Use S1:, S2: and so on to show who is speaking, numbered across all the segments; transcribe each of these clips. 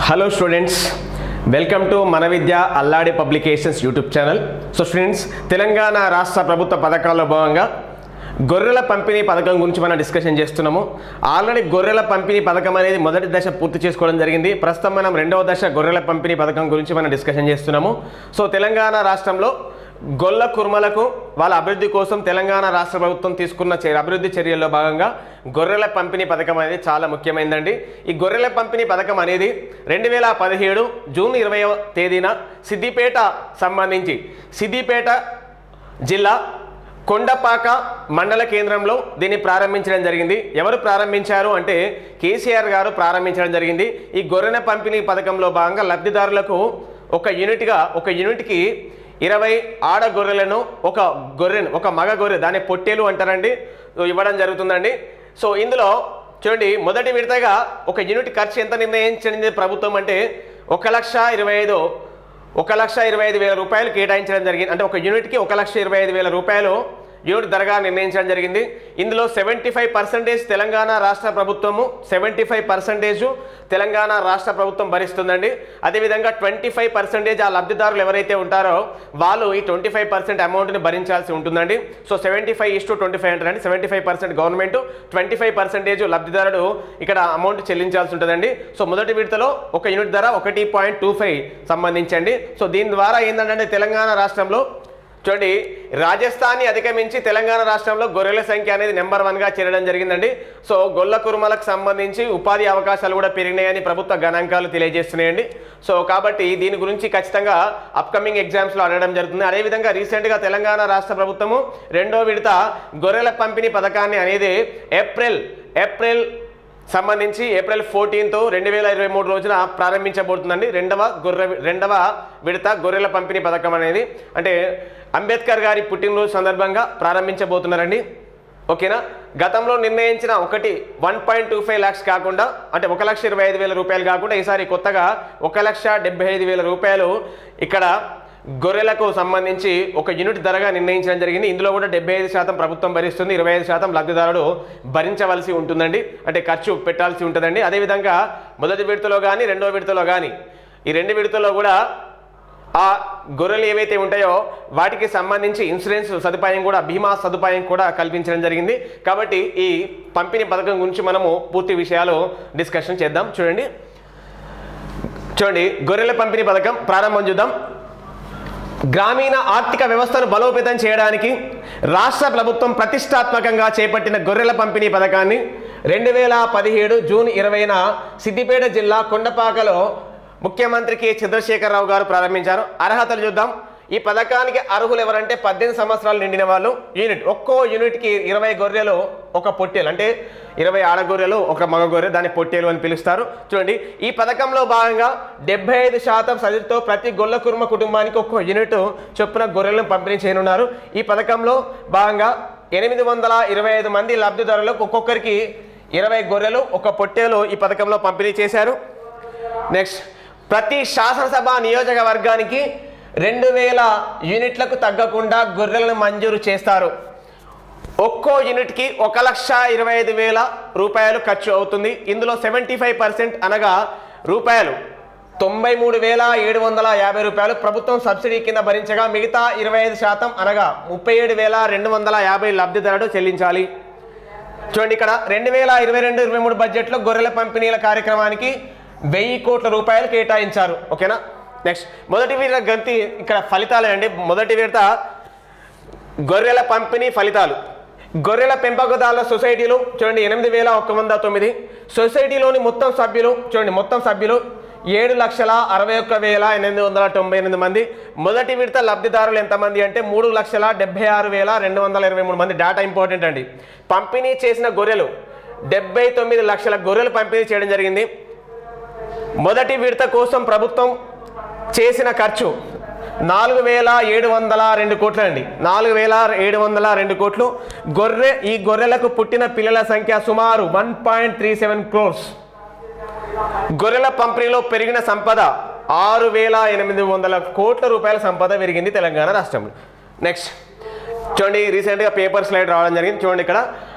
S1: hello students welcome to మన Vidya Alladi publications YouTube channel so students Telangana రాష్ట్ర ప్రభుత్వ పథకాల్లో భాగంగా గొర్రెల పంపిణీ పథకం గురించి మనం డిస్కషన్ చేస్తున్నాము ఆల్రెడీ గొర్రెల పంపిణీ పథకం అనేది మొదటి దశ పూర్తి చేసుకోవడం జరిగింది ప్రస్తుతం మనం రెండవ దశ గొర్రెల పంపిణీ పథకం గురించి మనం డిస్కషన్ చేస్తున్నాము సో తెలంగాణ రాష్ట్రంలో గొల్ల కుర్మలకు వాళ్ళ అభివృద్ధి కోసం తెలంగాణ రాష్ట్ర ప్రభుత్వం తీసుకున్న చర్య అభివృద్ధి చర్యల్లో భాగంగా గొర్రెల పంపిణీ పథకం అనేది చాలా ముఖ్యమైనదండి ఈ గొర్రెల పంపిణీ పథకం అనేది రెండు వేల పదిహేడు జూన్ ఇరవైవ తేదీన సిద్దిపేట సంబంధించి సిద్దిపేట జిల్లా కొండపాక మండల కేంద్రంలో దీన్ని ప్రారంభించడం జరిగింది ఎవరు ప్రారంభించారు అంటే కేసీఆర్ గారు ప్రారంభించడం జరిగింది ఈ గొర్రెల పంపిణీ పథకంలో భాగంగా లబ్ధిదారులకు ఒక యూనిట్గా ఒక యూనిట్కి ఇరవై ఆడ గొర్రెలను ఒక గొర్రెను ఒక మగ గొర్రె దాన్ని పొట్టేలు అంటారండి సో ఇవ్వడం జరుగుతుందండి సో ఇందులో చూడండి మొదటి విడతగా ఒక యూనిట్ ఖర్చు ఎంత నిర్ణయించింది ప్రభుత్వం అంటే ఒక లక్ష ఇరవై ఐదు ఒక లక్ష ఇరవై ఐదు వేల రూపాయలు కేటాయించడం జరిగింది అంటే ఒక యూనిట్కి ఒక లక్ష ఇరవై ఐదు వేల రూపాయలు యూనిట్ ధరగా నిర్ణయించడం జరిగింది ఇందులో సెవెంటీ ఫైవ్ పర్సెంటేజ్ తెలంగాణ రాష్ట్ర ప్రభుత్వము సెవెంటీ ఫైవ్ పర్సెంటేజ్ తెలంగాణ రాష్ట్ర ప్రభుత్వం భరిస్తుందండి అదేవిధంగా ట్వంటీ ఫైవ్ పర్సెంటేజ్ ఆ లబ్ధిదారులు ఎవరైతే ఉంటారో వాళ్ళు ఈ ట్వంటీ ఫైవ్ పర్సెంట్ అమౌంట్ని భరించాల్సి ఉంటుందండి so seventy five is to twenty five అంటారండి seventy five percent government twenty five percentage లబ్ధిదారుడు ఇక్కడ అమౌంట్ చెల్లించాల్సి ఉంటుందండి సో మొదటి విడతలో ఒక యూనిట్ ధర ఒకటి పాయింట్ టూ ఫైవ్ సంబంధించండి సో దీని ద్వారా ఏంటంటే తెలంగాణ రాష్ట్రంలో చూడండి రాజస్థాన్ని అధిగమించి తెలంగాణ రాష్ట్రంలో గొర్రెల సంఖ్య అనేది నెంబర్ వన్గా చేరడం జరిగిందండి సో గొల్ల కురుమలకు సంబంధించి ఉపాధి అవకాశాలు కూడా పెరిగినాయని ప్రభుత్వ గణాంకాలు తెలియజేస్తున్నాయండి సో కాబట్టి దీని గురించి ఖచ్చితంగా అప్కమింగ్ ఎగ్జామ్స్లో అడగడం జరుగుతుంది అదేవిధంగా రీసెంట్గా తెలంగాణ రాష్ట్ర ప్రభుత్వము రెండో విడత గొర్రెల పంపిణీ పథకాన్ని అనేది ఏప్రిల్ ఏప్రిల్ సంబంధించి ఏప్రిల్ ఫోర్టీన్త్ రెండు వేల ఇరవై మూడు రోజున ప్రారంభించబోతుందండి రెండవ గొర్రె రెండవ విడత గొర్రెల పంపిణీ పథకం అనేది అంటే అంబేద్కర్ గారి పుట్టినరోజు సందర్భంగా ప్రారంభించబోతున్నారండి ఓకేనా గతంలో నిర్ణయించిన ఒకటి one point two five lakhs కాకుండా అంటే ఒక లక్ష ఇరవై ఐదు వేల రూపాయలు కాకుండా ఈసారి కొత్తగా ఒక లక్ష డెబ్బై ఐదు వేల రూపాయలు ఇక్కడ గొర్రెలకు సంబంధించి ఒక యూనిట్ ధరగా నిర్ణయించడం జరిగింది ఇందులో కూడా డెబ్బై ఐదు శాతం ప్రభుత్వం భరిస్తుంది ఇరవై ఐదు శాతం లబ్ధిదారుడు భరించవలసి ఉంటుందండి అంటే ఖర్చు పెట్టాల్సి ఉంటుందండి అదేవిధంగా మొదటి విడతలో కానీ రెండో విడతలో కానీ ఈ రెండు విడతలో కూడా ఆ గొర్రెలు ఏవైతే ఉంటాయో వాటికి సంబంధించి ఇన్సూరెన్స్ సదుపాయం కూడా బీమా సదుపాయం కూడా కల్పించడం జరిగింది కాబట్టి ఈ పంపిణీ పథకం గురించి మనము పూర్తి విషయాలు డిస్కషన్ చేద్దాం చూడండి చూడండి గొర్రెల పంపిణీ పథకం ప్రారంభం చూద్దాం గ్రామీణ ఆర్థిక వ్యవస్థను బలోపేతం చేయడానికి రాష్ట్ర ప్రభుత్వం ప్రతిష్టాత్మకంగా చేపట్టిన గొర్రెల పంపిణీ పథకాన్ని రెండు వేల పదిహేడు జూన్ ఇరవైన సిద్దిపేట జిల్లా కొండపాకలో ముఖ్యమంత్రి కె చంద్రశేఖరరావు గారు ప్రారంభించారు అర్హతలు చూద్దాం ఈ పథకానికి అర్హులు ఎవరంటే పద్దెనిమిది సంవత్సరాలు నిండిన వాళ్ళు యూనిట్ ఒక్కో యూనిట్కి ఇరవై గొర్రెలు ఒక పొట్టేలు అంటే ఇరవై ఆడగొర్రెలు ఒక మగ గొర్రె దాన్ని పొట్టేలు అని పిలుస్తారు చూడండి ఈ పథకంలో భాగంగా డెబ్బై ఐదు శాతం సదితో ప్రతి గొల్ల కుర్మ కుటుంబానికి ఒక్కో యూనిట్ చొప్పున గొర్రెలను పంపిణీ చేయనున్నారు ఈ పథకంలో భాగంగా ఎనిమిది వందల ఇరవై ఐదు మంది లబ్ధిదారులకు ఒక్కొక్కరికి ఇరవై గొర్రెలు ఒక పొట్టేలు ఈ పథకంలో పంపిణీ చేశారు నెక్స్ట్ ప్రతి శాసనసభ నియోజకవర్గానికి రెండు వేల యూనిట్లకు తగ్గకుండా గొర్రెలను మంజూరు చేస్తారు ఒక్కో యూనిట్కి ఒక లక్ష ఇరవై ఐదు వేల రూపాయలు ఖర్చు అవుతుంది ఇందులో సెవెంటీ ఫైవ్ పర్సెంట్ అనగా రూపాయలు తొంభై మూడు వేల ఏడు వందల యాభై రూపాయలు ప్రభుత్వం సబ్సిడీ కింద భరించగా మిగతా ఇరవై ఐదు శాతం అనగా ముప్పై ఏడు వేల రెండు వందల యాభై లబ్ధిదారుడు చెల్లించాలి చూడండి ఇక్కడ రెండు వేల ఇరవై రెండు ఇరవై మూడు బడ్జెట్లో గొర్రెల పంపిణీల కార్యక్రమానికి వెయ్యి కోట్ల రూపాయలు కేటాయించారు ఓకేనా నెక్స్ట్ మొదటి విడత గంతి ఇక్కడ ఫలితాలు అండి మొదటి విడత గొర్రెల పంపిణీ ఫలితాలు గొర్రెల పెంపకదారుల సొసైటీలు చూడండి ఎనిమిది వేల ఒక వంద తొమ్మిది సొసైటీలోని మొత్తం సభ్యులు చూడండి మొత్తం సభ్యులు ఏడు లక్షల అరవై ఒక్క వేల ఎనిమిది వందల తొంభై ఎనిమిది మంది మొదటి విడత లబ్ధిదారులు ఎంతమంది అంటే మూడు లక్షల డెబ్బై ఆరు వేల రెండు వందల ఇరవై మూడు మంది డేటా ఇంపార్టెంట్ అండి పంపిణీ చేసిన గొర్రెలు డెబ్బై తొమ్మిది లక్షల గొర్రెలు పంపిణీ చేయడం జరిగింది మొదటి విడత కోసం ప్రభుత్వం చేసిన ఖర్చు నాలుగు వేల ఏడు వందల రెండు కోట్లు అండి నాలుగు వేల ఏడు వందల రెండు కోట్లు గొర్రె ఈ గొర్రెలకు పుట్టిన పిల్లల సంఖ్య సుమారు one point three seven crores గొర్రెల పంపిణీలో పెరిగిన సంపద ఆరు వేల ఎనిమిది వందల కోట్ల రూపాయల సంపద పెరిగింది తెలంగాణ రాష్ట్రంలో నెక్స్ట్ చూడండి రీసెంట్గా పేపర్ స్లైడ్ రావడం జరిగింది చూడండి ఇక్కడ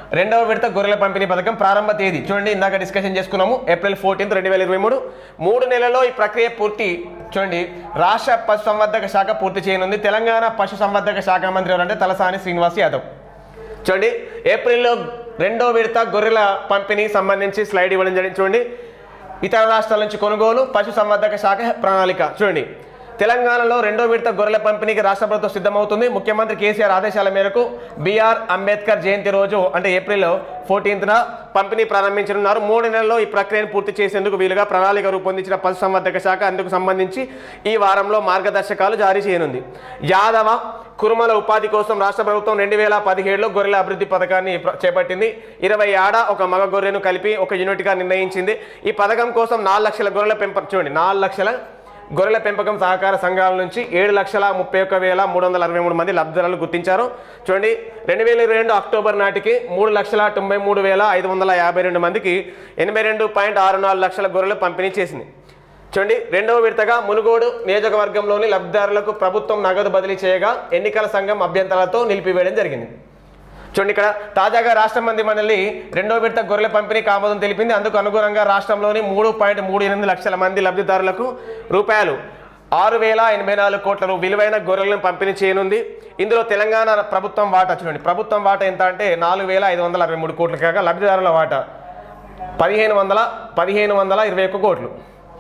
S1: రెండవ విడత గొర్రెల పంపిణీ పథకం ప్రారంభ తేదీ చూడండి ఇందాక డిస్కషన్ చేసుకున్నాము ఏప్రిల్ ఫోర్టీన్త్ రెండు వేల ఇరవై మూడు మూడు నెలల్లో ఈ ప్రక్రియ పూర్తి చూడండి రాష్ట్ర పశు సంవర్ధక శాఖ పూర్తి చేయనుంది తెలంగాణ పశు సంవర్ధక శాఖ మంత్రి ఎవరంటే తలసాని శ్రీనివాస్ యాదవ్ చూడండి ఏప్రిల్లో రెండో విడత గొర్రెల పంపిణీ సంబంధించి స్లైడ్ ఇవ్వడం జరిగింది చూడండి ఇతర రాష్ట్రాల నుంచి కొనుగోలు పశు సంవర్ధక శాఖ ప్రణాళిక చూడండి తెలంగాణలో రెండో విడత గొర్రెల పంపిణీకి రాష్ట్ర ప్రభుత్వం సిద్ధమవుతుంది ముఖ్యమంత్రి కేసీఆర్ ఆదేశాల మేరకు బీఆర్ అంబేద్కర్ జయంతి రోజు అంటే ఏప్రిల్ ఫోర్టీన్త్న పంపిణీ ప్రారంభించనున్నారు మూడు నెలల్లో ఈ ప్రక్రియను పూర్తి చేసేందుకు వీలుగా ప్రణాళిక రూపొందించిన పశు సంవర్ధక శాఖ అందుకు సంబంధించి ఈ వారంలో మార్గదర్శకాలు జారీ చేయనుంది యాదవ కురుమల ఉపాధి కోసం రాష్ట్ర ప్రభుత్వం రెండు వేల పదిహేడులో గొర్రెల అభివృద్ధి పథకాన్ని ప్ర- చేపట్టింది ఇరవై ఆడ ఒక మగ గొర్రెను కలిపి ఒక యూనిట్గా నిర్ణయించింది ఈ పథకం కోసం నాలుగు లక్షల గొర్రెల పెంపకం చూడండి నాలుగు లక్షల గొర్రెల పెంపకం సహకార సంఘాల నుంచి ఏడు లక్షల ముప్పై ఒక్క వేల మూడు వందల అరవై మూడు మంది లబ్ధిదారులు గుర్తించారు చూడండి రెండు వేల ఇరవై రెండు అక్టోబర్ నాటికి మూడు లక్షల తొంభై మూడు వేల ఐదు వందల యాభై రెండు మందికి ఎనభై రెండు పాయింట్ ఆరు నాలుగు లక్షల గొర్రెలు పంపిణీ చేసింది చూడండి రెండవ విడతగా మునుగోడు నియోజకవర్గంలోని లబ్ధిదారులకు ప్రభుత్వం నగదు బదిలీ చేయగా ఎన్నికల సంఘం అభ్యంతరాలతో నిలిపివేయడం జరిగింది చూడండి ఇక్కడ తాజాగా రాష్ట్ర మంది మండలి రెండో విడత గొర్రెల పంపిణీకి ఆమోదం తెలిపింది అందుకు అనుగుణంగా రాష్ట్రంలోని మూడు పాయింట్ మూడు ఎనిమిది లక్షల మంది లబ్ధిదారులకు రూపాయలు ఆరు వేల ఎనభై నాలుగు కోట్ల రూ- విలువైన గొర్రెలను పంపిణీ చేయనుంది ఇందులో తెలంగాణ ప్రభుత్వం వాటా చూడండి ప్రభుత్వం వాటా ఎంత అంటే నాలుగు వేల ఐదు వందల అరవై మూడు కోట్లు కాగా లబ్ధిదారుల వాటా పదిహేను వందల పదిహేను వందల ఇరవై ఒక్క కోట్లు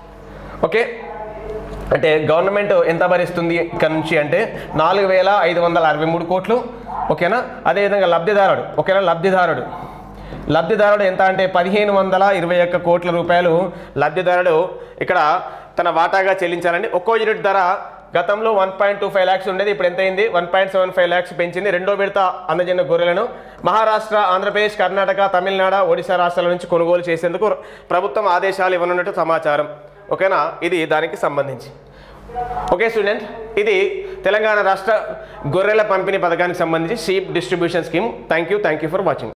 S1: ఓకే అంటే గవర్నమెంట్ ఎంత భరిస్తుంది ఇక్కడ నుంచి అంటే నాలుగు వేల ఐదు వందల అరవై మూడు కోట్లు ఓకేనా అదేవిధంగా లబ్ధిదారుడు ఓకేనా లబ్ధిదారుడు లబ్ధిదారుడు ఎంత అంటే పదిహేను వందల ఇరవై ఒక్క కోట్ల రూపాయలు లబ్ధిదారుడు ఇక్కడ తన వాటాగా చెల్లించాలండి ఒక్కో యూనిట్ ధర గతంలో one point two five lakhs ఉండేది ఇప్పుడు ఎంత అయింది one point seven five lakhs పెంచింది రెండో విడత అందజేసిన గొర్రెలను మహారాష్ట్ర ఆంధ్రప్రదేశ్ కర్ణాటక తమిళనాడు ఒడిశా రాష్ట్రాల నుంచి కొనుగోలు చేసేందుకు ప్రభుత్వం ఆదేశాలు ఇవ్వనున్నట్టు సమాచారం ఓకేనా ఇది దానికి సంబంధించి ఓకే స్టూడెంట్ ఇది తెలంగాణ రాష్ట్ర గొర్రెల పంపిణీ పథకానికి సంబంధించి sheep distribution scheme thank you thank you for watching